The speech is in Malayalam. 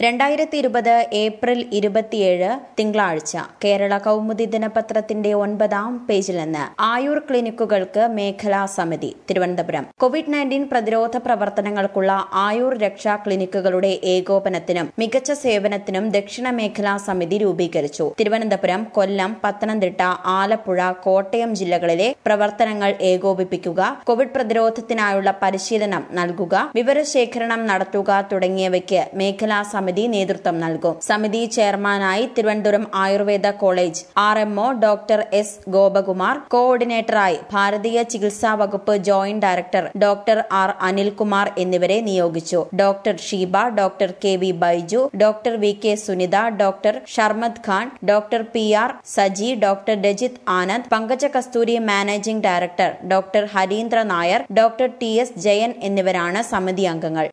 രണ്ടായിരത്തി ഇരുപത് ഏപ്രിൽ ഇരുപത്തിയേഴ് തിങ്കളാഴ്ച കേരള കൗമുദി ദിനപത്രത്തിന്റെ ഒൻപതാം പേജിൽ നിന്ന് ആയുർ ക്ലിനിക്കുകൾക്ക് മേഖലാ സമിതി തിരുവനന്തപുരം കോവിഡ് നയൻറ്റീൻ പ്രതിരോധ പ്രവർത്തനങ്ങൾക്കുള്ള ആയുർ രക്ഷാ ക്ലിനിക്കുകളുടെ ഏകോപനത്തിനും മികച്ച സേവനത്തിനും ദക്ഷിണ മേഖലാ സമിതി രൂപീകരിച്ചു തിരുവനന്തപുരം കൊല്ലം പത്തനംതിട്ട ആലപ്പുഴ കോട്ടയം ജില്ലകളിലെ പ്രവർത്തനങ്ങൾ ഏകോപിപ്പിക്കുക കോവിഡ് പ്രതിരോധത്തിനായുള്ള പരിശീലനം നൽകുക വിവരശേഖരണം നടത്തുക തുടങ്ങിയവയ്ക്ക് മേഖലാ സമിതി നേതൃത്വം നൽകും സമിതി ചെയർമാനായി Thiruvananthapuram Ayurveda college R MO doctor S Gopakumar കോഓർഡിനേറ്ററായി ഭാരതീയ ചികിത്സാ വകുപ്പ് joint director doctor R Anilkumar എന്നിവരെ നിയോഗിച്ചു doctor Sheeba doctor K V Baiju doctor V K Sunitha doctor Sharmad Khan doctor P R Saji doctor Rajith Anand Pankaja Kasthuri managing director doctor Harindra Nair doctor T S Jayan എന്നിവരാണ് സമിതി അംഗങ്ങൾ